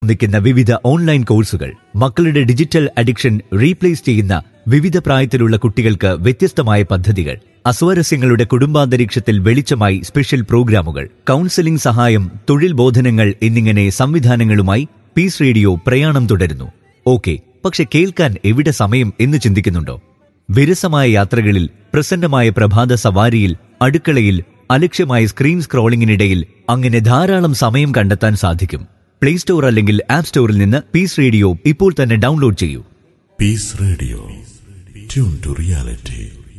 നിൽക്കുന്ന വിവിധ ഓൺലൈൻ കോഴ്സുകൾ മക്കളുടെ ഡിജിറ്റൽ അഡിക്ഷൻ റീപ്ലേസ് ചെയ്യുന്ന വിവിധ പ്രായത്തിലുള്ള കുട്ടികൾക്ക് വ്യത്യസ്തമായ പദ്ധതികൾ അസ്വാരസ്യങ്ങളുടെ കുടുംബാന്തരീക്ഷത്തിൽ വെളിച്ചമായി സ്പെഷ്യൽ പ്രോഗ്രാമുകൾ കൗൺസിലിംഗ് സഹായം തൊഴിൽ ബോധനങ്ങൾ എന്നിങ്ങനെ സംവിധാനങ്ങളുമായി പീസ് റേഡിയോ പ്രയാണം തുടരുന്നു ഓക്കെ പക്ഷെ കേൾക്കാൻ എവിടെ സമയം എന്ന് ചിന്തിക്കുന്നുണ്ടോ വിരസമായ യാത്രകളിൽ പ്രസന്നമായ പ്രഭാത സവാരിയിൽ അടുക്കളയിൽ അലക്ഷ്യമായ സ്ക്രീൻ സ്ക്രോളിംഗിനിടയിൽ അങ്ങനെ ധാരാളം സമയം കണ്ടെത്താൻ സാധിക്കും പ്ലേ സ്റ്റോർ അല്ലെങ്കിൽ ആപ്പ് സ്റ്റോറിൽ നിന്ന് പീസ് റേഡിയോ ഇപ്പോൾ തന്നെ ഡൗൺലോഡ് ചെയ്യൂ Peace Radio. Tune to reality.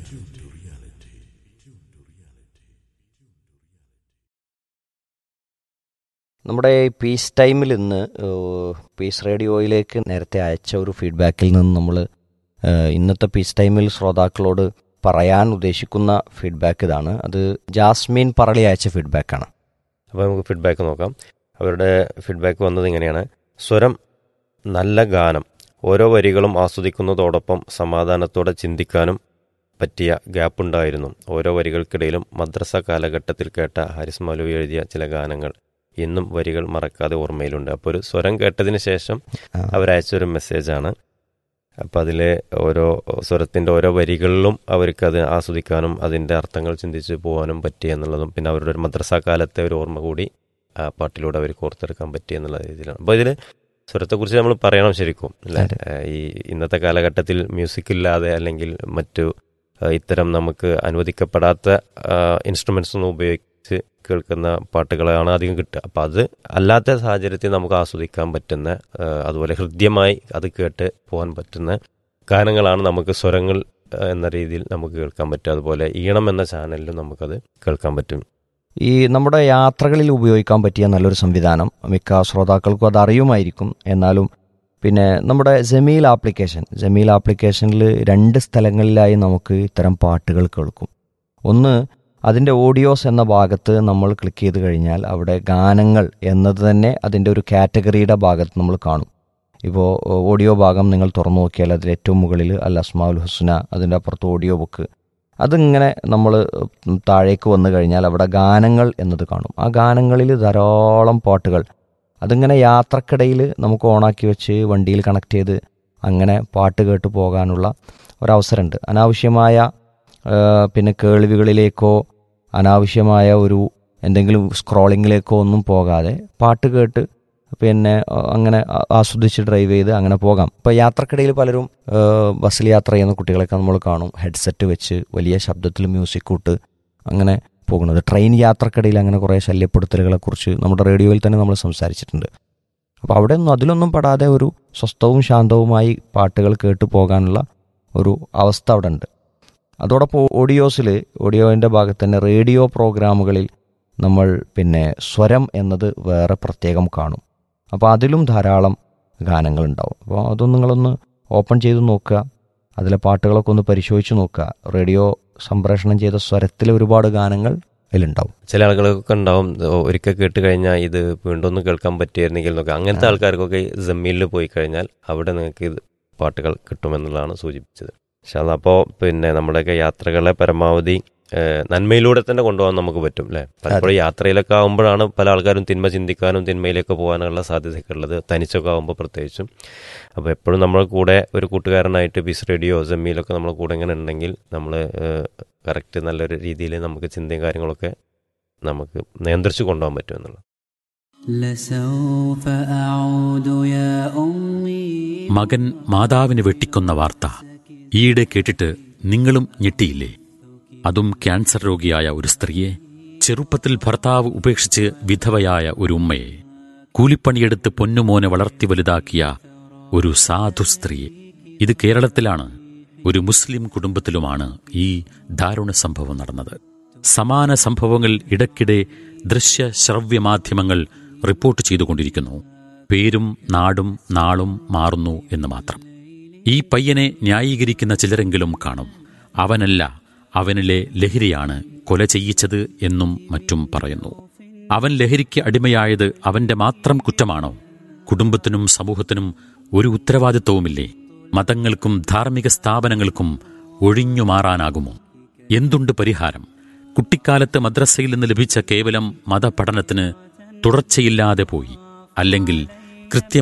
നമ്മുടെ പീസ് ടൈമിൽ ഇന്ന് ഏഹ്, പീസ് റേഡിയോയിലേക്ക് നേരത്തെ അയച്ച ഒരു ഫീഡ്ബാക്കിൽ നിന്ന് നമ്മൾ ഇന്നത്തെ പീസ് ടൈമിൽ ശ്രോതാക്കളോട് പറയാൻ ഉദ്ദേശിക്കുന്ന ഫീഡ്ബാക്ക് ഇതാണ് അത് ജാസ്മിൻ പറളി അയച്ച ഫീഡ്ബാക്കാണ് അപ്പോൾ നമുക്ക് ഫീഡ്ബാക്ക് നോക്കാം അവരുടെ ഫീഡ്ബാക്ക് വന്നത് ഇങ്ങനെയാണ് സ്വരം നല്ല ഗാനം ഓരോ വരികളും ആസ്വദിക്കുന്നതോടൊപ്പം സമാധാനത്തോടെ ചിന്തിക്കാനും പറ്റിയ ഗ്യാപ്പ് ഉണ്ടായിരുന്നു ഓരോ വരികൾക്കിടയിലും മദ്രസ കാലഘട്ടത്തിൽ കേട്ട ഹാരിസ് മൗലവി എഴുതിയ ചില ഗാനങ്ങൾ ഇന്നും വരികൾ മറക്കാതെ ഓർമ്മയിലുണ്ട് അപ്പോൾ ഒരു സ്വരം കേട്ടതിന് ശേഷം ആ. അവരയച്ചൊരു മെസ്സേജാണ് അപ്പം അതിലെ ഓരോ സ്വരത്തിൻ്റെ ഓരോ വരികളിലും അവർക്കത് ആസ്വദിക്കാനും അതിൻ്റെ അർത്ഥങ്ങൾ ചിന്തിച്ച് പോകാനും പറ്റി എന്നുള്ളതും പിന്നെ അവരുടെ ഒരു മദ്രസ കാലത്തെ ഒരു ഓർമ്മ കൂടി ആ പാട്ടിലൂടെ അവർക്ക് ഓർത്തെടുക്കാൻ പറ്റി എന്നുള്ള രീതിയിലാണ് അപ്പോൾ ഇതിൽ സ്വരത്തെക്കുറിച്ച് നമ്മൾ പറയണം ശരിക്കും അല്ലേ അതെ. ഏഹ് ഈ ഇന്നത്തെ കാലഘട്ടത്തിൽ മ്യൂസിക് ഇല്ലാതെ അല്ലെങ്കിൽ മറ്റു ആ, ഇത്തരം നമുക്ക് അനുവദിക്കപ്പെടാത്ത ഇൻസ്ട്രുമെന്റ്സ് ഒന്നും ഉപയോഗിച്ച് കേൾക്കുന്ന പാട്ടുകളാണ് അധികം കിട്ടുക അപ്പം അത് അല്ലാത്ത സാഹചര്യത്തിൽ നമുക്ക് ആസ്വദിക്കാൻ പറ്റുന്ന ആ, അതുപോലെ ഹൃദ്യമായി അത് കേട്ട് പോകാൻ പറ്റുന്ന ഗാനങ്ങളാണ് നമുക്ക് സ്വരങ്ങൾ ആ, എന്ന രീതിയിൽ നമുക്ക് കേൾക്കാൻ പറ്റും അതുപോലെ ഈണം എന്ന ചാനലിലും നമുക്കത് കേൾക്കാൻ പറ്റും ഈ നമ്മുടെ യാത്രകളിൽ ഉപയോഗിക്കാൻ പറ്റിയ നല്ലൊരു സംവിധാനം മിക്ക ശ്രോതാക്കൾക്കും അത് അറിയുമായിരിക്കും എന്നാലും പിന്നെ നമ്മുടെ ജമീൽ ആപ്ലിക്കേഷൻ ജമീൽ ആപ്ലിക്കേഷനിൽ രണ്ട് സ്ഥലങ്ങളിലായി നമുക്ക് ഇത്തരം പാട്ടുകൾ കേൾക്കും ഒന്ന് അതിൻ്റെ ഓഡിയോസ് എന്ന ഭാഗത്ത് നമ്മൾ ക്ലിക്ക് ചെയ്ത് കഴിഞ്ഞാൽ അവിടെ ഗാനങ്ങൾ എന്നത് തന്നെ അതിൻ്റെ ഒരു കാറ്റഗറിയുടെ ഭാഗത്ത് നമ്മൾ കാണും ഇപ്പോൾ ഓഡിയോ ഭാഗം നിങ്ങൾ തുറന്നു നോക്കിയാൽ അതിൽ ഏറ്റവും മുകളിൽ അൽ അസ്മാഉൽ ഹുസ്ന അതിൻ്റെ അപ്പുറത്ത് ഓഡിയോ ബുക്ക് അതിങ്ങനെ നമ്മൾ താഴേക്ക് വന്നു കഴിഞ്ഞാൽ അവിടെ ഗാനങ്ങൾ എന്നത് കാണും ആ ഗാനങ്ങളിൽ ധാരാളം പാട്ടുകൾ അതിങ്ങനെ യാത്രക്കിടയിൽ നമുക്ക് ഓണാക്കി വെച്ച് വണ്ടിയിൽ കണക്ട് ചെയ്ത് അങ്ങനെ പാട്ട് കേട്ട് പോകാനുള്ള ഒരവസരമുണ്ട് അനാവശ്യമായ ആ, പിന്നെ കേൾവികളിലേക്കോ അനാവശ്യമായ ഒരു എന്തെങ്കിലും സ്ക്രോളിങ്ങിലേക്കോ ഒന്നും പോകാതെ പാട്ട് കേട്ട് പിന്നെ ആ, അങ്ങനെ ആ- ആസ്വദിച്ച് ഡ്രൈവ് ചെയ്ത് അങ്ങനെ പോകാം ഇപ്പോൾ യാത്രക്കിടയിൽ പലരും ആ, ബസ്സിൽ യാത്ര ചെയ്യുന്ന കുട്ടികളൊക്കെ നമ്മൾ കാണും ഹെഡ്സെറ്റ് വെച്ച് വലിയ ശബ്ദത്തിൽ മ്യൂസിക് ഇട്ട് അങ്ങനെ പോകുന്നത് ട്രെയിൻ യാത്രക്കിടയിൽ അങ്ങനെ കുറേ ശല്യപ്പെടുത്തലുകളെ കുറിച്ച് നമ്മുടെ റേഡിയോയിൽ തന്നെ നമ്മൾ സംസാരിച്ചിട്ടുണ്ട് അപ്പോൾ അവിടെ ഒന്നും അതിലൊന്നും പെടാതെ ഒരു സ്വസ്ഥവും ശാന്തവുമായി പാട്ടുകൾ കേട്ട് പോകാനുള്ള ഒരു അവസ്ഥ അവിടെ ഉണ്ട് അതോടൊപ്പം ഓഡിയോസിൽ ഓഡിയോൻ്റെ ഭാഗത്ത് തന്നെ റേഡിയോ പ്രോഗ്രാമുകളിൽ നമ്മൾ പിന്നെ സ്വരം എന്നത് വേറെ പ്രത്യേകം കാണും അപ്പോൾ അതിലും ധാരാളം ഗാനങ്ങൾ ഉണ്ടാവും അപ്പോൾ അതൊന്നും നിങ്ങളൊന്ന് ഓപ്പൺ ചെയ്ത് നോക്കുക അതിലെ പാട്ടുകളൊക്കെ ഒന്ന് പരിശോധിച്ച് നോക്കുക റേഡിയോ സംപ്രേഷണം ചെയ്ത സ്വരത്തിൽ ഒരുപാട് ഗാനങ്ങൾ അതിലുണ്ടാവും ചില ആളുകൾക്കൊക്കെ ഉണ്ടാവും ഓ, ഒരിക്കൽ കേട്ട് കഴിഞ്ഞാൽ ഇത് വീണ്ടും ഒന്ന് കേൾക്കാൻ പറ്റിയായിരുന്നെങ്കിൽ എന്നൊക്കെ അങ്ങനത്തെ ആൾക്കാർക്കൊക്കെ ജമ്മീലിൽ പോയി കഴിഞ്ഞാൽ അവിടെ നിങ്ങൾക്ക് ഇത് പാട്ടുകൾ കിട്ടുമെന്നുള്ളതാണ് സൂചിപ്പിച്ചത് പക്ഷെ അതപ്പോൾ പിന്നെ നമ്മുടെയൊക്കെ യാത്രകളെ പരമാവധി ഏഹ്, നന്മയിലൂടെ തന്നെ കൊണ്ടുപോകാൻ നമുക്ക് പറ്റും അല്ലേ പലപ്പോഴും യാത്രയിലൊക്കെ ആകുമ്പോഴാണ് പല ആൾക്കാരും തിന്മ ചിന്തിക്കാനും തിന്മയിലേക്ക് പോകാനുള്ള സാധ്യതയൊക്കെ ഉള്ളത് തനിച്ചൊക്കെ ആകുമ്പോൾ പ്രത്യേകിച്ചും അപ്പോൾ എപ്പോഴും നമ്മുടെ കൂടെ ഒരു കൂട്ടുകാരനായിട്ട് ബിസ് റേഡിയോ ജമ്മീലൊക്കെ നമ്മുടെ കൂടെ ഇങ്ങനെ ഉണ്ടെങ്കിൽ നമ്മൾ കറക്റ്റ് നല്ലൊരു രീതിയിൽ നമുക്ക് ചിന്തയും കാര്യങ്ങളൊക്കെ നമുക്ക് നിയന്ത്രിച്ച് കൊണ്ടുപോകാൻ പറ്റും എന്നുള്ളത് لسوف أعود يا أمي മകൻ മാതാവിനെ വെട്ടിക്കൊന്ന വാർത്ത ഈയിടെ കേട്ടിട്ട് നിങ്ങളും ഞെട്ടിയില്ലേ അതും ക്യാൻസർ രോഗിയായ ഒരു സ്ത്രീയെ ചെറുപ്പത്തിൽ ഭർത്താവ് ഉപേക്ഷിച്ച് വിധവയായ ഒരു ഉമ്മയെ കൂലിപ്പണിയെടുത്ത് പൊന്നുമോനെ വളർത്തി വലുതാക്കിയ ഒരു സാധു സ്ത്രീയെ ഇത് കേരളത്തിലാണ് ഒരു മുസ്ലിം കുടുംബത്തിലുമാണ് ഈ ദാരുണ സംഭവം നടന്നത് സമാന സംഭവങ്ങൾ ഇടയ്ക്കിടെ ദൃശ്യ ശ്രവ്യ മാധ്യമങ്ങൾ റിപ്പോർട്ട് ചെയ്തുകൊണ്ടിരിക്കുന്നു പേരും നാടും നാളും മാറുന്നു എന്ന് മാത്രം ഈ പയ്യനെ ന്യായീകരിക്കുന്ന ചിലരെങ്കിലും കാണും അവനല്ല അവനിലെ ലഹരിയാണ് കൊല ചെയ്യിച്ചത് എന്നും മറ്റും പറയുന്നു അവൻ ലഹരിക്ക് അടിമയായത് അവന്റെ മാത്രം കുറ്റമാണോ കുടുംബത്തിനും സമൂഹത്തിനും ഒരു ഉത്തരവാദിത്വവുമില്ലേ മതങ്ങൾക്കും ധാർമ്മിക സ്ഥാപനങ്ങൾക്കും ഒഴിഞ്ഞു മാറാനാകുമോ എന്തുണ്ട് പരിഹാരം കുട്ടിക്കാലത്ത് മദ്രസയിൽ നിന്ന് ലഭിച്ച കേവലം മതപഠനത്തിന് തുടർച്ചയില്ലാതെ പോയി അല്ലെങ്കിൽ കൃത്യം